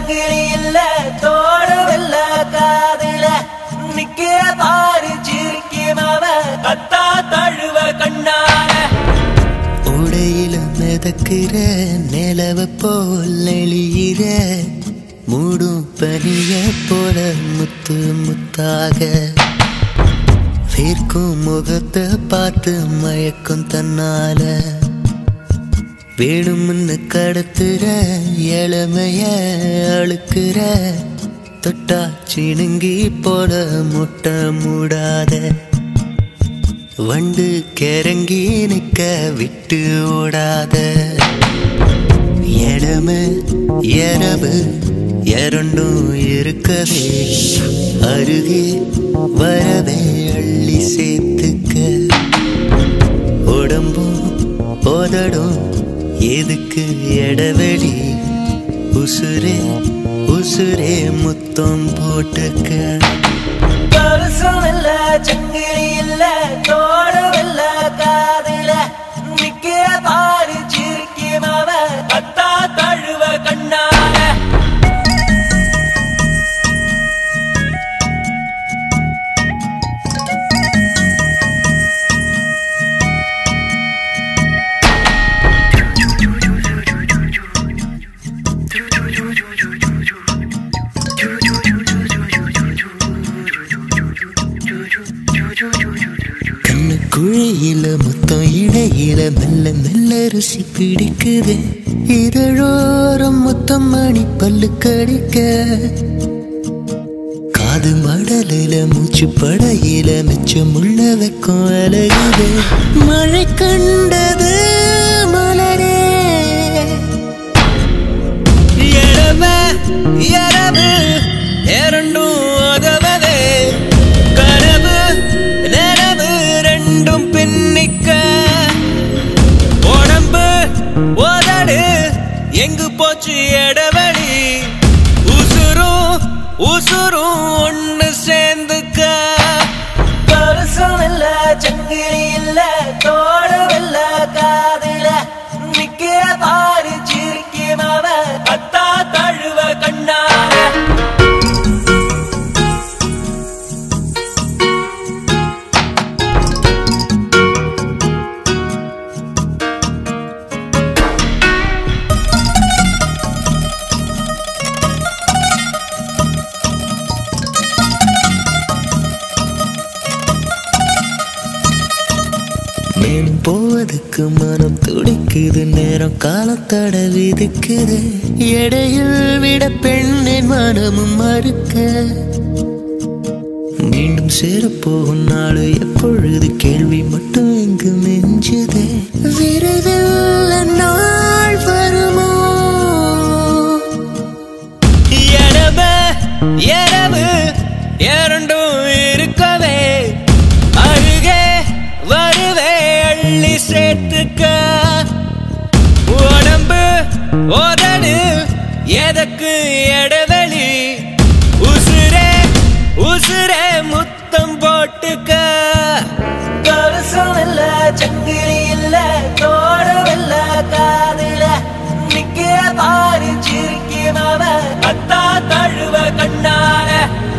சங்கிலி இல்ல தோடும் இல்ல காதுல நிக்கிற பாரு சிரிக்கி மாவ கத்தா தழுவ கண்ணால உடையில மிதக்கிற நிலவ போல் எளியிற மூடும் பனிய போல முத்து முத்தாக வேர்க்கும் முகத்தை பார்த்து மயக்கும் தன்னால வேணும்னு கடத்துற இளமைய அழுக்குற தொட்டா சிணுங்கி போல முட்டை மூடாத வண்டு கிறங்கி நிக்க விட்டு ஓடாத இடம இரவு இரண்டும் இருக்கவே அருகே வரவே அள்ளி சேர்த்துக்க உடம்பும் உதடும் எதுக்கு இடவெளி உசுரே உசுரே முத்தம் போட்டுக்க கருசம் இல்ல சங்கிலி இல்ல தோடும் இல்ல காதுல நிக்கிற பாரு சிரிக்கி மாவ கத்தா தழுவ கண்ணால கண்ணு குழியில மொத்தம் இடையில மெல்ல மெல்ல ருசி பிடிக்குது இதழோரம் மொத்தம் மணி பல்லு கடிக்க காது மடலில மூச்சு படையில மிச்சம் உள்ள வைக்கும் அழகுது மழை கண்டது மலரே இரவு இரவு இரண்டும் உதவவே கனவு நனவு ரெண்டும் பின்னிக்க உடம்பு உதடு எங்கு போச்சு இடவழி உசுரும் உசுரும் ஒண்ணு சேர்ந்துக்க கருசம் இல்ல சங்கிலி இல்ல தோடும் இல்ல காதுல நிக்கிற பாரு சிரிக்கி மாவ கத்தா தழுவ கண்ணால மேலும் போவதுக்கு மனம் துடிக்குது நேரம் காலத்தட விதிக்குது எடையில் விட பெண்ணின் மனமும் மறுக்க மீண்டும் சேரப்போகும் நாள் எப்பொழுது கேள்வி மட்டும் இங்கு நெஞ்சுது விரைவில் நாள் வருமோ இரவு இரவு இரண்டும் இருக்கவே அருகே வருவே அள்ளி சேர்த்துக்க உடம்பு உதடு எதற்கு இடவெளி உசுரே உசுரே முத்தம் போட்டுக்க கருசம் இல்ல சங்கிலி இல்ல தோடும் இல்ல காதுல நிக்கிற பாரு சிரிக்கி மாவ கத்தா தழுவ கண்ணால